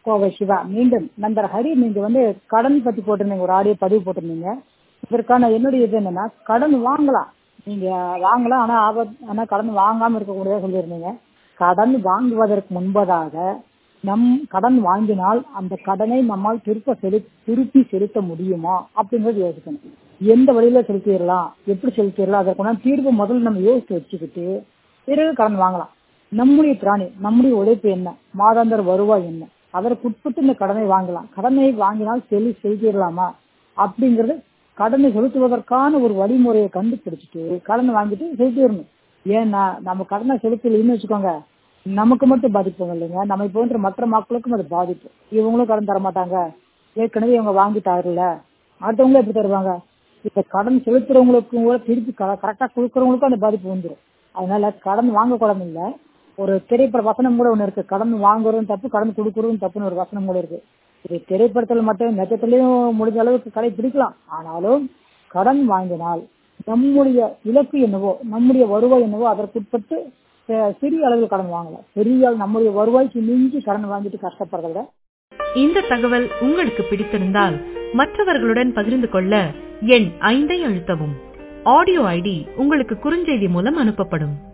கோவை சிவா மீண்டும் நண்பர் ஹரி நீங்க வந்து கடன் பத்தி போட்டிருந்தீங்க ஒரு ஆடியோ பதிவு போட்டிருந்தீங்க இதற்கான என்னுடைய இது என்னன்னா கடன் வாங்கலாம் நீங்க வாங்கலாம் ஆனா ஆபத் ஆனா கடன் வாங்காம இருக்கக்கூடியதா சொல்லியிருந்தீங்க கடன் வாங்குவதற்கு முன்பதாக நம் கடன் வாங்கினால் அந்த கடனை நம்மால் திருப்ப செலு திருப்பி செலுத்த முடியுமா அப்படிங்கறது யோசிக்கணும் எந்த வழியில செலுத்திடலாம் எப்படி செலுத்திடலாம் அதற்கான தீர்வு முதல்ல நம்ம யோசிச்சு வச்சுக்கிட்டு பிறகு கடன் வாங்கலாம் நம்முடைய பிராணி நம்முடைய உழைப்பு என்ன மாதாந்திர வருவாய் என்ன அதற்கு உட்பட்டு இந்த கடனை வாங்கலாம் கடனை வாங்கினால் செலு செலுத்திடலாமா அப்படிங்கறது கடனை செலுத்துவதற்கான ஒரு வழிமுறையை கண்டுபிடிச்சிட்டு கடனை வாங்கிட்டு செலுத்திடணும் ஏன்னா நம்ம கடனை செலுத்தலைன்னு வச்சுக்கோங்க நமக்கு மட்டும் பாதிப்பு இல்லைங்க நம்ம போன்ற மற்ற மக்களுக்கும் அது பாதிப்பு இவங்களும் கடன் தர மாட்டாங்க ஏற்கனவே இவங்க வாங்கிட்டாருல்ல அடுத்தவங்களும் எப்படி தருவாங்க இப்ப கடன் செலுத்துறவங்களுக்கும் கூட திருப்பி கரெக்டா கொடுக்கறவங்களுக்கும் அந்த பாதிப்பு வந்துடும் அதனால கடன் வாங்கக்கூடாது இல்ல ஒரு திரைப்பட வசனம் கூட ஒண்ணு இருக்கு கடன் வாங்குறதும் தப்பு கடன் கொடுக்கறதும் தப்புன்னு ஒரு வசனம் கூட இருக்கு இது திரைப்படத்துல மட்டும் நெஜத்திலையும் முடிஞ்ச அளவுக்கு கடை பிடிக்கலாம் ஆனாலும் கடன் வாங்கினால் நம்முடைய இலக்கு என்னவோ நம்முடைய வருவாய் என்னவோ அதற்குட்பட்டு சிறிய அளவில் கடன் வாங்கலாம் பெரிய நம்முடைய வருவாய்க்கு மிஞ்சி கடன் வாங்கிட்டு கஷ்டப்படுறத விட இந்த தகவல் உங்களுக்கு பிடித்திருந்தால் மற்றவர்களுடன் பகிர்ந்து கொள்ள எண் ஐந்தை அழுத்தவும் ஆடியோ ஐடி உங்களுக்கு குறுஞ்செய்தி மூலம் அனுப்பப்படும்